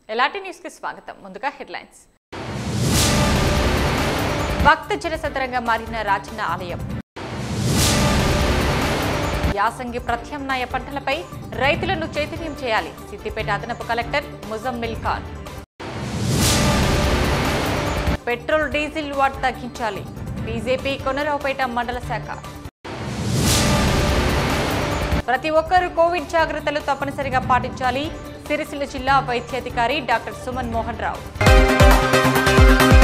ఎలాంటి న్యూస్ కి స్వాగతం ముందుగా హెడ్లైన్స్ భక్త జనసదరంగా మారిన రాజన్న ఆలయం యాసంగి ప్రత్యామ్నాయ పంటలపై రైతులను చైతన్యం చేయాలి సిద్దిపేట అదనపు collector Muzammil Khan petrol diesel VAT తగ్గించాలి బీజేపీ కొనరావుపేట మండల శాఖ ప్రతి ఒక్కరూ కోవిడ్ జాగ్రత్తలు తప్పనిసరిగా పాటించాలి సిరిసిల్ల జిల్లా వైద్యాధికారి డాక్టర్ సుమన్ మోహన్ రావు